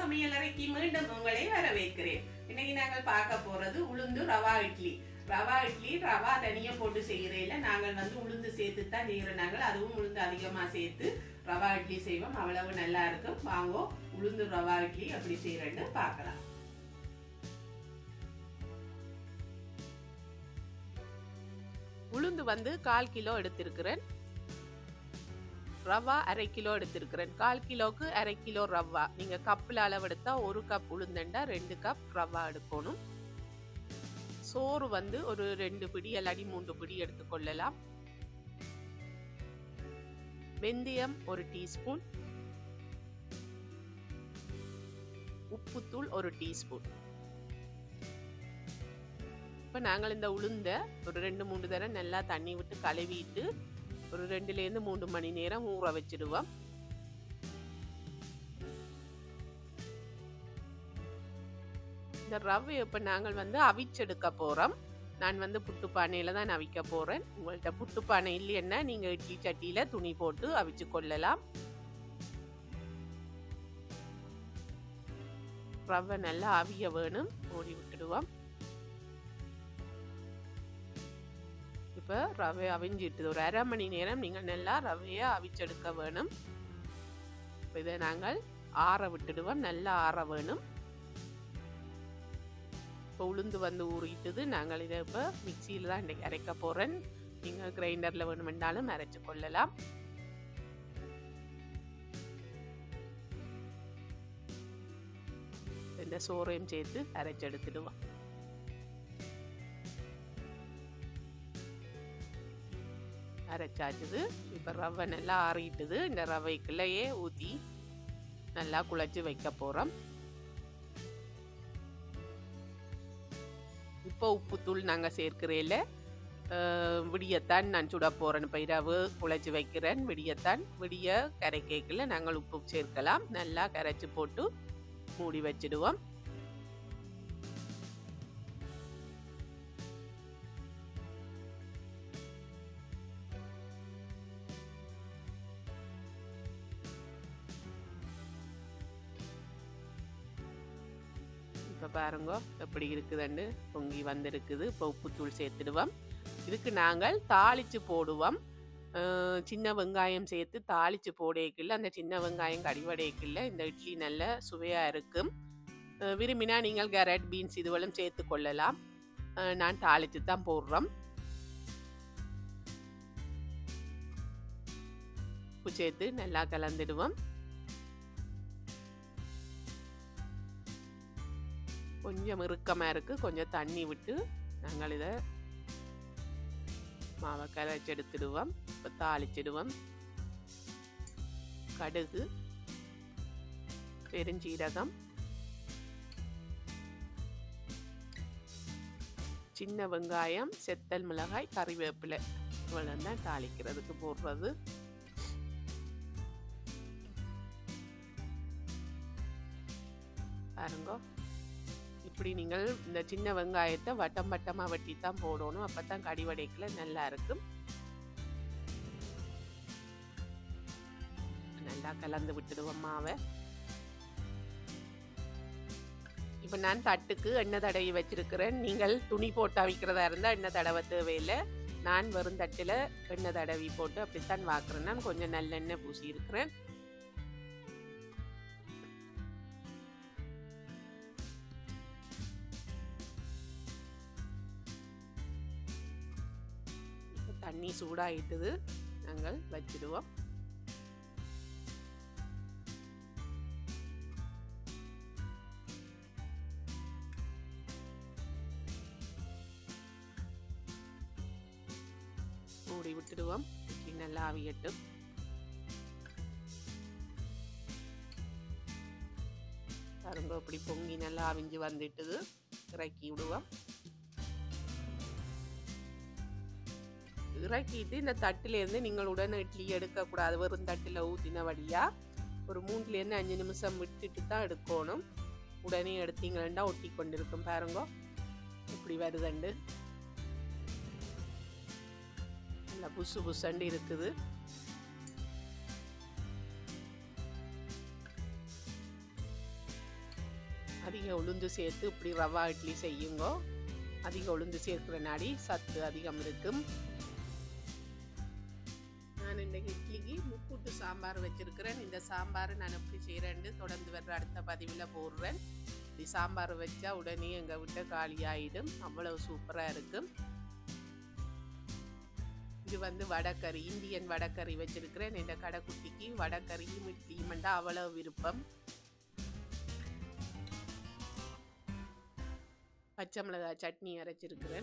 சமையலறைக்கு மீண்டும் உங்களை வரவேற்கிறேன் இன்னைக்கு நாங்கள் பார்க்க போறது உளுந்து ரவா இட்லி ரவா இட்லி ரவா தனியா போட்டு செய்யறதில்ல நாங்கள் வந்து உளுந்து சேர்த்து தான் செய்யறோம் நாங்கள் அதுவும் உளுந்து அதிகமா சேர்த்து ரவா இட்லி செய்வோம் அவ்வளவு நல்லா இருக்கும் வாங்கோ உளுந்து ரவா இட்லி அப்படி செய்யறேன்னு பார்க்கலாம் உளுந்து வந்து கால் கிலோ எடுத்திருக்கிறேன் ரவா அரை கிலோ எடுத்திருக்கிறேன் கால் கிலோக்கு அரை கிலோ ரவா நீங்க கப்பில் அளவெடுத்தா ஒரு கப் உளுந்தண்டா ரெண்டு கப் ரவா எடுக்கணும் சோறு வந்து ஒரு ரெண்டு பிடி அல்லாடி மூன்று பிடி எடுத்துக்கொள்ளலாம் வெந்தயம் ஒரு டீஸ்பூன் உப்புத்தூள் ஒரு டீஸ்பூன் இப்போ நாங்கள் இந்த உளுந்த ஒரு ரெண்டு மூணு தடவை நல்லா தண்ணி விட்டு கழுவிட்டு ஒரு ரெண்டுலேருந்து மூணு மணி நேரம் ஊற வச்சிடுவோம் இந்த ரவை இப்போ நாங்கள் வந்து அவிச்செடுக்க போகிறோம் நான் வந்து புட்டு பானையில் தான் அவிக்க போகிறேன் உங்கள்கிட்ட புட்டு பானை இல்லைன்னா நீங்கள் இட்லி சட்டியில் துணி போட்டு அவிச்சு கொள்ளலாம் ரவை நல்லா அவிய வேணும் மூடி விட்டுடுவோம் இப்போ ரவை அவிஞ்சிட்டுது ஒரு அரை மணி நேரம் நீங்கள் நல்லா ரவையை அவிச்செடுக்க வேணும் இப்போ இதை நாங்கள் ஆற விட்டுடுவோம் நல்லா ஆற வேணும் இப்போ உளுந்து வந்து ஊறிட்டுது நாங்கள் இதை இப்போ மிக்சியில் தான் இன்றைக்கி அரைக்க போகிறேன் நீங்கள் கிரைண்டரில் வேணுமென்றாலும் அரைச்சு கொள்ளலாம் இந்த சோறையும் சேர்த்து அரைச்சு எடுத்துடுவோம் அரைச்சாச்சுது இப்போ ரவை நல்லா ஆறிட்டுது இந்த ரவைக்குள்ளேயே ஊற்றி நல்லா குழச்சி வைக்க போகிறோம் இப்போ உப்புத்தூள் நாங்கள் சேர்க்கிறேல விடியத்தான் நான் சுட போகிறேன் இப்போ இரவு குழச்சி வைக்கிறேன் விடியத்தான் விடிய கரை கேக்கில் நாங்கள் உப்பு சேர்க்கலாம் நல்லா கரைச்சி போட்டு மூடி வச்சிடுவோம் இப்போ பாருங்க எப்படி இருக்குதுன்னு பொங்கி வந்திருக்குது இப்போ உப்புத்தூள் சேர்த்துடுவோம் இதுக்கு நாங்கள் தாளித்து போடுவோம் சின்ன வெங்காயம் சேர்த்து தாளித்து போடையக்கில்ல அந்த சின்ன வெங்காயம் கடிவடையக்கில்ல இந்த இட்லி நல்ல சுவையாக இருக்கும் விரும்பினா நீங்கள் கேரட் பீன்ஸ் இதுவெல்லாம் சேர்த்து கொள்ளலாம் நான் தாளித்து தான் போடுறோம் உப்பு சேர்த்து நல்லா கலந்துடுவோம் கொஞ்சம் இறுக்கமாக இருக்குது கொஞ்சம் தண்ணி விட்டு நாங்கள் இதை மாவை கரைச்சி எடுத்துடுவோம் இப்போ தாளிச்சிடுவோம் கடுகு பெருஞ்சீரகம் சின்ன வெங்காயம் செத்தல் மிளகாய் கறிவேப்பிலை இவ்வளோ தான் தாளிக்கிறதுக்கு போடுறது பாருங்க இப்படி நீங்கள் இந்த சின்ன வெங்காயத்தை வட்டம் வட்டமாக வெட்டி தான் போடணும் அப்போ தான் கடிவடைக்கில் நல்லா இருக்கும் நல்லா கலந்து விட்டுடுவோம் மாவை இப்போ நான் தட்டுக்கு எண்ணெய் தடவி வச்சிருக்கிறேன் நீங்கள் துணி போட்டு அவிக்கிறதா இருந்தால் எண்ணெய் தடவை தேவையில்லை நான் வெறும் தட்டில் எண்ணெய் தடவி போட்டு அப்படித்தான் வாக்குறேன் நான் கொஞ்சம் நல்லெண்ணெய் பூசி இருக்கிறேன் தண்ணி சூடாயிட்டுது நாங்கள் வச்சிடுவோம் மூடி விட்டுடுவோம் இப்படி நல்லா அவியட்டும் பாருங்க இப்படி பொங்கி நல்லா அவிஞ்சு வந்துட்டுது இறக்கி விடுவோம் இறக்கிட்டு இந்த தட்டிலேருந்து நீங்கள் உடனே இட்லி எடுக்கக்கூடாது வெறும் தட்டில் ஊற்றின வழியாக ஒரு மூணுலேருந்து அஞ்சு நிமிஷம் விட்டுட்டு தான் எடுக்கணும் உடனே எடுத்தீங்கன்னா ஒட்டி கொண்டிருக்கும் பாருங்க இப்படி வருதண்டு நல்லா புசு புசண்டு இருக்குது உளுந்து சேர்த்து இப்படி ரவா இட்லி செய்யுங்க அதிக உளுந்து சேர்க்கிற நாடி சத்து அதிகம் இருக்கும் நான் இன்றைக்கு இட்லிக்கு முக்கூட்டு சாம்பார் வச்சிருக்கிறேன் இந்த சாம்பார் நான் எப்படி செய்கிறேன்னு தொடர்ந்து வர்ற அடுத்த பதிவில் போடுறேன் இப்படி சாம்பார் வச்சா உடனே எங்கள் விட்ட காலி ஆகிடும் அவ்வளவு சூப்பராக இருக்கும் இது வந்து வடக்கறி இந்தியன் வடக்கறி வச்சிருக்கிறேன் இந்த கடைக்குட்டிக்கு வடக்கறியும் இட்லியும் அவ்வளவு விருப்பம் பச்சை மிளகாய் சட்னி அரைச்சிருக்கிறேன்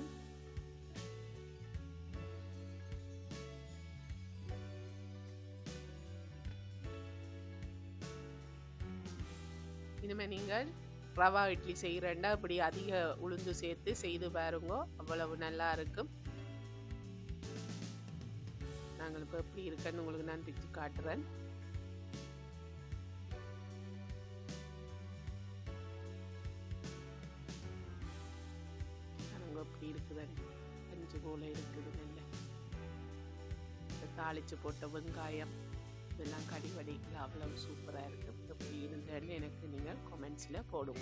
இனிமே நீங்கள் ரவா இட்லி செய்கிறேன்டா இப்படி அதிக உளுந்து சேர்த்து செய்து பாருங்க அவ்வளவு நல்லா இருக்கும் நாங்கள் இப்போ எப்படி இருக்குன்னு உங்களுக்கு நான் பிச்சு காட்டுறேன் பாருங்க எப்படி இருக்குதுன்னு அஞ்சு போல இருக்குது நல்ல இந்த தாளிச்சு போட்ட வெங்காயம் இதெல்லாம் கடிவடிகள் அவ்வளவு சூப்பராக இருக்கும் எப்படி இருந்தேன்னு எனக்கு நீங்கள் கமெண்ட்ஸில் போடுங்க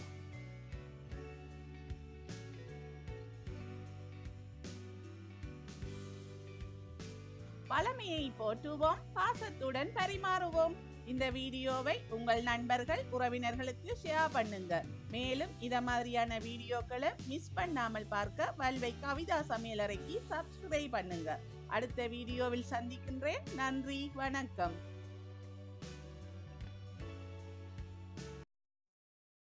பழமையை போற்றுவோம் பாசத்துடன் பரிமாறுவோம் இந்த வீடியோவை உங்கள் நண்பர்கள் உறவினர்களுக்கு ஷேர் பண்ணுங்க மேலும் இத மாதிரியான வீடியோக்களை மிஸ் பண்ணாமல் பார்க்க வல்வை கவிதா சமையலறைக்கு சப்ஸ்கிரைப் பண்ணுங்க அடுத்த வீடியோவில் சந்திக்கின்றேன் நன்றி வணக்கம்